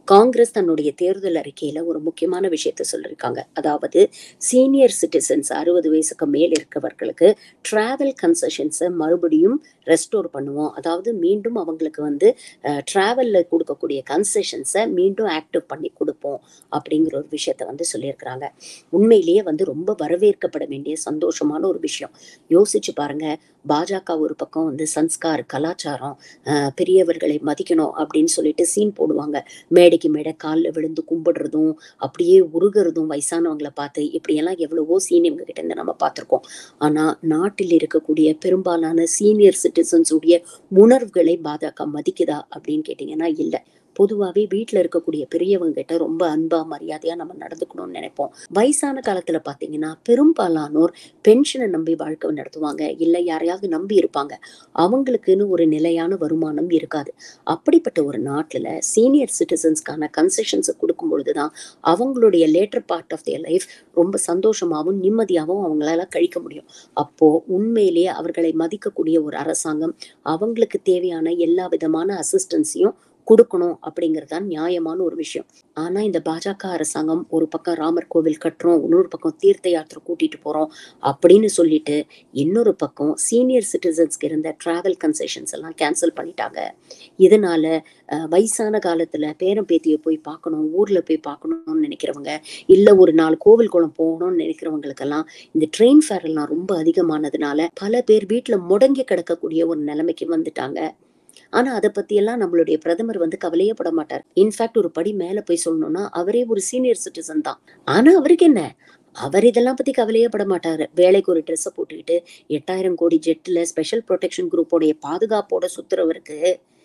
காங்கிரஸ் தன்னுடைய தேர்தல் அறிக்கையில ஒரு முக்கியமான விஷயத்த சொல்லியிருக்காங்க அதாவது சீனியர் சிட்டிசன்ஸ் அறுபது வயசுக்கு மேல் இருக்கவர்களுக்கு டிராவல் கன்செஷன்ஸை மறுபடியும் ரெஸ்டோர் பண்ணுவோம் அதாவது மீண்டும் அவங்களுக்கு வந்து டிராவல்ல கொடுக்கக்கூடிய கன்செஷன்ஸை மீண்டும் ஆக்டிவ் பண்ணி கொடுப்போம் அப்படிங்கிற ஒரு விஷயத்த வந்து சொல்லியிருக்கிறாங்க உண்மையிலேயே வந்து ரொம்ப வரவேற்கப்பட வேண்டிய சந்தோஷமான ஒரு விஷயம் யோசிச்சு பாருங்க பாஜக ஒரு பக்கம் வந்து சன்ஸ்கார் கலாச்சாரம் அஹ், பெரியவர்களை மதிக்கணும் அப்படின்னு சொல்லிட்டு சீன் போடுவாங்க மேடைக்கு மேடை காலில் விழுந்து கும்பிடுறதும் அப்படியே உருகிறதும் வயசானவங்களை பார்த்து இப்படியெல்லாம் எவ்வளவோ சீன் இவங்க கிட்ட இருந்து நம்ம பார்த்துருக்கோம் ஆனா நாட்டில் இருக்கக்கூடிய பெரும்பாலான சீனியர் சிட்டிசன்ஸ் உடைய உணர்வுகளை பாஜக மதிக்குதா அப்படின்னு கேட்டிங்கன்னா இல்லை பொதுவாகவே வீட்டில் இருக்கக்கூடிய பெரியவங்க கிட்ட ரொம்ப அன்பா மரியாதையா நம்ம நடந்துக்கணும்னு நினைப்போம் வயசான காலத்துல பார்த்தீங்கன்னா பெரும்பாலானோர் பென்ஷனை நம்பி வாழ்க்கை நடத்துவாங்க இல்லை யாரையாவது நம்பி இருப்பாங்க அவங்களுக்குன்னு ஒரு நிலையான வருமானம் இருக்காது அப்படிப்பட்ட ஒரு நாட்டில் சீனியர் சிட்டிசன்ஸ்க்கான கன்செஷன்ஸை கொடுக்கும் பொழுதுதான் அவங்களுடைய later part of their life ரொம்ப சந்தோஷமாகவும் நிம்மதியாகவும் அவங்களால கழிக்க முடியும் அப்போ உண்மையிலேயே அவர்களை மதிக்கக்கூடிய ஒரு அரசாங்கம் அவங்களுக்கு தேவையான எல்லா விதமான அசிஸ்டன்ஸையும் கொடுக்கணும் அப்படிங்கிறது தான் நியாயமான ஒரு விஷயம் ஆனா இந்த பாஜக அரசாங்கம் ஒரு பக்கம் ராமர் கோவில் கட்டுறோம் இன்னொரு பக்கம் தீர்த்த யாத்திரை கூட்டிட்டு போறோம் அப்படின்னு சொல்லிட்டு இன்னொரு பக்கம் சீனியர் சிட்டிசன்ஸ்க்கு இருந்த டிராவல் கன்செஷன்ஸ் எல்லாம் கேன்சல் பண்ணிட்டாங்க இதனால அஹ், வயசான காலத்துல பேரன் பேத்தியை போய் பார்க்கணும் ஊர்ல போய் பார்க்கணும்னு நினைக்கிறவங்க இல்ல ஒரு நாலு கோவில் குளம் போகணும்னு நினைக்கிறவங்களுக்கெல்லாம் இந்த ட்ரெயின் ஃபேர் எல்லாம் ரொம்ப அதிகமானதுனால பல பேர் வீட்டுல முடங்கி கிடக்கக்கூடிய ஒரு நிலைமைக்கு வந்துட்டாங்க ஆனா அதை பத்தி எல்லாம் நம்மளுடைய பிரதமர் வந்து கவலையே பட மாட்டார் இன்ஃபேக்ட் ஒரு படி மேல போய் சொல்லணும்னா அவரே ஒரு சீனியர் சிட்டிசன் தான் ஆனா அவருக்கு என்ன அவர் இதெல்லாம் பத்தி கவலையே பட மாட்டாரு வேலைக்கு ஒரு ட்ரெஸ்ஸை போட்டுக்கிட்டு எட்டாயிரம் கோடி ஜெட்ல ஸ்பெஷல் ப்ரொடெக்ஷன் குரூப்போடைய பாதுகாப்போட சுத்துறவருக்கு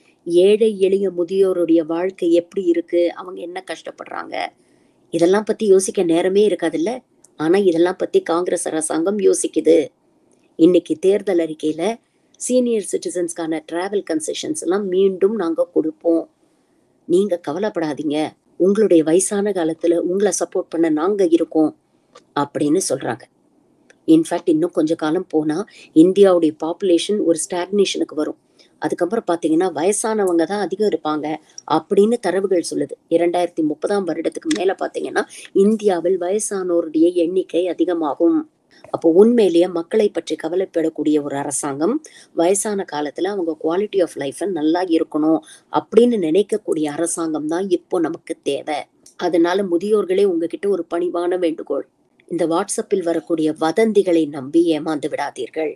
ஏழை எளிய முதியோருடைய வாழ்க்கை எப்படி இருக்கு அவங்க என்ன கஷ்டப்படுறாங்க இதெல்லாம் பத்தி யோசிக்க நேரமே இருக்காதுல்ல ஆனா இதெல்லாம் பத்தி காங்கிரஸ் அரசாங்கம் யோசிக்குது இன்னைக்கு தேர்தல் அறிக்கையில சீனியர் சிட்டிசன்ஸ்க்கான டிராவல் கன்செஷன்ஸ் எல்லாம் மீண்டும் நாங்க கொடுப்போம் நீங்க கவலைப்படாதீங்க உங்களுடைய வயசான காலத்துல உங்களை சப்போர்ட் பண்ண நாங்க இருக்கோம் அப்படின்னு சொல்றாங்க இன்ஃபேக்ட் இன்னும் கொஞ்ச காலம் போனா இந்தியாவுடைய பாப்புலேஷன் ஒரு ஸ்டாக்னேஷனுக்கு வரும் அதுக்கப்புறம் பாத்தீங்கன்னா வயசானவங்க தான் அதிகம் இருப்பாங்க அப்படின்னு தரவுகள் சொல்லுது இரண்டாயிரத்தி முப்பதாம் வருடத்துக்கு மேல பாத்தீங்கன்னா இந்தியாவில் வயசானோருடைய எண்ணிக்கை அதிகமாகும் அப்போ உண்மையிலேயே மக்களை பற்றி கவலைப்படக்கூடிய ஒரு அரசாங்கம் வயசான காலத்துல அவங்க குவாலிட்டி ஆஃப் லைஃப் நல்லா இருக்கணும் அப்படின்னு நினைக்கக்கூடிய அரசாங்கம் தான் இப்போ நமக்கு தேவை அதனால முதியோர்களே உங்ககிட்ட ஒரு பணிவான வேண்டுகோள் இந்த வாட்ஸ்அப்பில் வரக்கூடிய வதந்திகளை நம்பி ஏமாந்து விடாதீர்கள்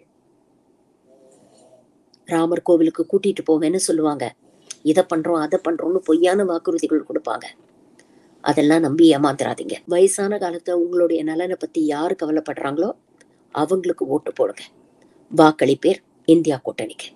ராமர் கோவிலுக்கு கூட்டிட்டு போவேன்னு சொல்லுவாங்க இதை பண்றோம் அதை பண்றோம்னு பொய்யான வாக்குறுதிகள் கொடுப்பாங்க அதெல்லாம் நம்பி ஏமாந்துடாதீங்க வயசான காலத்துல உங்களுடைய நலனை பத்தி யார் கவலைப்படுறாங்களோ அவங்களுக்கு ஓட்டு போடுங்க வாக்களிப்பேர் இந்தியா கூட்டணிக்கு